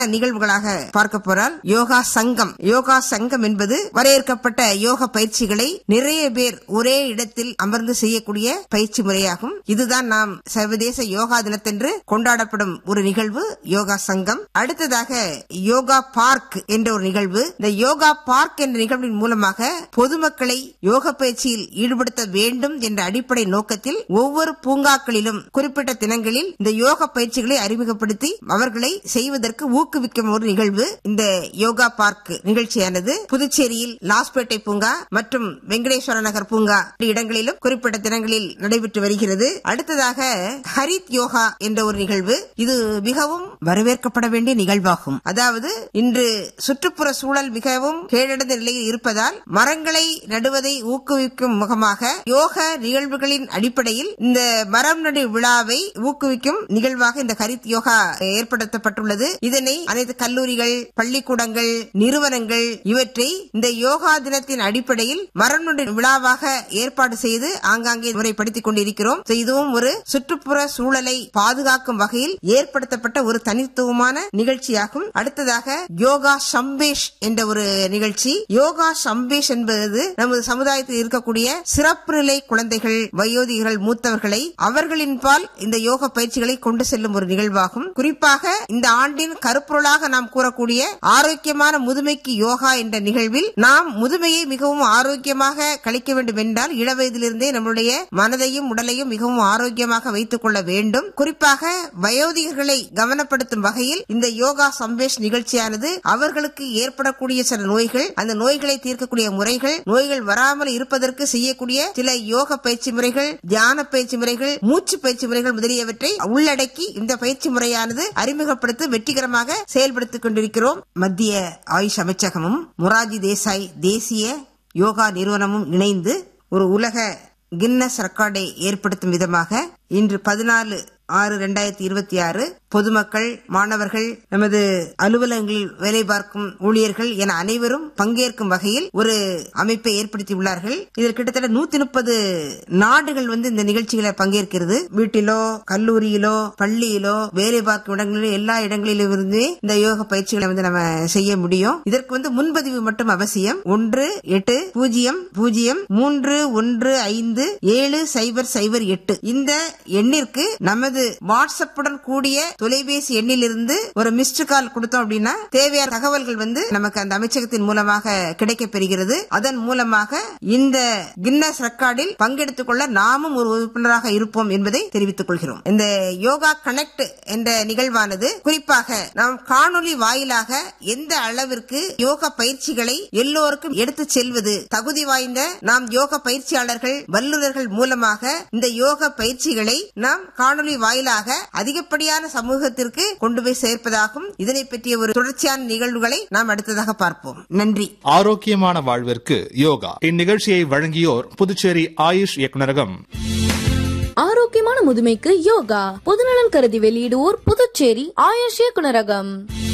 நிகழ்வுகளாக பார்க்க போறால் யோகா சங்கம் யோகா சங்கம் என்பது வரையறுக்கப்பட்ட யோக பயிற்சிகளை நிறைய பேர் ஒரே இடத்தில் அமர்ந்து செய்யக்கூடிய பயிற்சி முறையாகும் இதுதான் நாம் சர்வதேச யோகா தினத்தன்று கொண்டாடப்படும் ஒரு நிகழ்வு யோகா சங்கம் அடுத்ததாக யோகா பார்க் என்ற ஒரு நிகழ்வு இந்த யோகா பார்க் என்ற நிகழ்வின் மூலமாக பொதுமக்களை யோக பயிற்சியில் ஈடுபடுத்த வேண்டும் என்ற அடிப்படை நோக்கத்தில் ஒவ்வொரு பூங்காக்களிலும் குறிப்பிட்ட தினங்களில் இந்த யோக பயிற்சிகளை அறிமுகப்படுத்தி அவர்களை செய்வதற்கு ஊக்குவிக்கும் ஒரு நிகழ்வு இந்த யோகா பார்க் நிகழ்ச்சியானது புதுச்சேரியில் லாஸ்பேட்டை பூங்கா மற்றும் வெங்கடேஸ்வர நகர் பூங்கா இடங்களிலும் குறிப்பிட்ட தினங்களில் நடைபெற்று வருகிறது அடுத்ததாக ஹரித் யோகா என்ற ஒரு நிகழ்வு இது மிகவும் வரவேற்கப்பட வேண்டிய நிகழ்வாகும் அதாவது இன்று சுற்றுப்புற சூழல் மிகவும் கீழடைந்த நிலையில் இருப்பதால் மரங்களை நடுவதை ஊக்குவிக்கும் முகமாக யோக நிகழ்வுகளின் அடிப்படையில் இந்த மரம் நடு விழாவை ஊக்குவிக்கும் நிகழ்வாக இந்த ஹரித் யோகா ஏற்படுத்தப்பட்டுள்ளது இதனை அனைத்து கல்லூரிகள் பள்ளிக்கூடங்கள் நிறுவனங்கள் இவற்றை இந்த யோகா தினத்தின் அடிப்படையில் மரம் நடு விழாவாக ஏற்பாடு செய்து ஆங்காங்கே முறைப்படுத்திக் கொண்டிருக்கிறோம் So, இதுவும் ஒரு சுற்றுப்புற சூழலை பாதுகாக்கும் வகையில் ஏற்படுத்தப்பட்ட ஒரு தனித்துவமான நிகழ்ச்சியாகும் அடுத்ததாக யோகா சம்பேஷ் என்ற ஒரு நிகழ்ச்சி யோகா சம்பேஷ் என்பது நமது சமுதாயத்தில் இருக்கக்கூடிய சிறப்பு நிலை குழந்தைகள் வயோதிகர்கள் மூத்தவர்களை அவர்களின் பால் இந்த யோக பயிற்சிகளை கொண்டு செல்லும் ஒரு நிகழ்வாகும் குறிப்பாக இந்த ஆண்டின் கருப்பொருளாக நாம் கூறக்கூடிய ஆரோக்கியமான முதுமைக்கு யோகா என்ற நிகழ்வில் நாம் முதுமையை மிகவும் ஆரோக்கியமாக கழிக்க வேண்டும் என்றால் இளவயதிலிருந்தே நம்முடைய மனதையும் உடலையும் மிகவும் ஆரோக்கியமாக வைத்துக் கொள்ள வேண்டும் குறிப்பாக வயோதிகர்களை கவனப்படுத்தும் வகையில் இந்த யோகா சம்பேஷ் நிகழ்ச்சியானது அவர்களுக்கு ஏற்படக்கூடிய சில நோய்கள் அந்த நோய்களை தீர்க்கக்கூடிய முறைகள் நோய்கள் வராமல் இருப்பதற்கு செய்யக்கூடிய சில யோக பயிற்சி முறைகள் தியான பயிற்சி முறைகள் மூச்சு பயிற்சி முறைகள் முதலியவற்றை உள்ளடக்கி இந்த பயிற்சி முறையானது அறிமுகப்படுத்தி வெற்றிகரமாக செயல்படுத்திக் கொண்டிருக்கிறோம் மத்திய ஆயுஷ் அமைச்சகமும் மொராஜி தேசாய் தேசிய யோகா நிறுவனமும் இணைந்து ஒரு உலக கின்னஸ் ரெக்கார்டை ஏற்படுத்தும் விதமாக இன்று பதினாலு ஆறு இரண்டாயிரத்தி இருபத்தி ஆறு பொதுமக்கள் மாணவர்கள் நமது அலுவலகங்களில் வேலை பார்க்கும் ஊழியர்கள் என அனைவரும் பங்கேற்கும் வகையில் ஒரு அமைப்பை ஏற்படுத்தியுள்ளார்கள் இதில் கிட்டத்தட்ட நூத்தி முப்பது நாடுகள் வந்து இந்த நிகழ்ச்சிகளை பங்கேற்கிறது வீட்டிலோ கல்லூரியிலோ பள்ளியிலோ வேலை பார்க்கும் இடங்களிலோ எல்லா இடங்களிலும் இருந்து இந்த யோக பயிற்சிகளை வந்து நம்ம செய்ய முடியும் இதற்கு வந்து முன்பதிவு மட்டும் அவசியம் ஒன்று எட்டு பூஜ்ஜியம் பூஜ்ஜியம் மூன்று ஒன்று ஐந்து ஏழு சைபர் சைபர் எட்டு இந்த எண்ணிற்கு நமது வாட்ஸ்அப்புடன் கூடிய தொலைபேசி எண்ணிலிருந்து ஒரு மிஸ்டு கால் கொடுத்தோம் அப்படின்னா தேவையான தகவல்கள் வந்து நமக்கு அந்த அமைச்சகத்தின் மூலமாக கிடைக்க பெறுகிறது அதன் மூலமாக இந்த கின்னஸ் ரெக்கார்டில் பங்கெடுத்துக் கொள்ள நாமும் ஒரு உறுப்பினராக இருப்போம் என்பதை தெரிவித்துக் கொள்கிறோம் இந்த யோகா கனெக்ட் என்ற நிகழ்வானது குறிப்பாக நாம் காணொலி வாயிலாக எந்த அளவிற்கு யோகா பயிற்சிகளை எல்லோருக்கும் எடுத்து செல்வது தகுதி வாய்ந்த நாம் யோக பயிற்சியாளர்கள் வல்லுநர்கள் மூலமாக இந்த யோக பயிற்சிகளை நாம் காணொலி வாயிலாக அதிகப்படியான சமூகத்திற்கு கொண்டு போய் சேர்ப்பதாகும் இதனை பற்றிய ஒரு தொடர்ச்சியான நிகழ்வுகளை நாம் அடுத்ததாக பார்ப்போம் நன்றி ஆரோக்கியமான வாழ்விற்கு யோகா இந்நிகழ்ச்சியை வழங்கியோர் புதுச்சேரி ஆயுஷ் இயக்குநரகம் ஆரோக்கியமான முதுமைக்கு யோகா பொதுநலன் கருதி வெளியிடுவோர் புதுச்சேரி ஆயுஷ் இயக்குனரகம்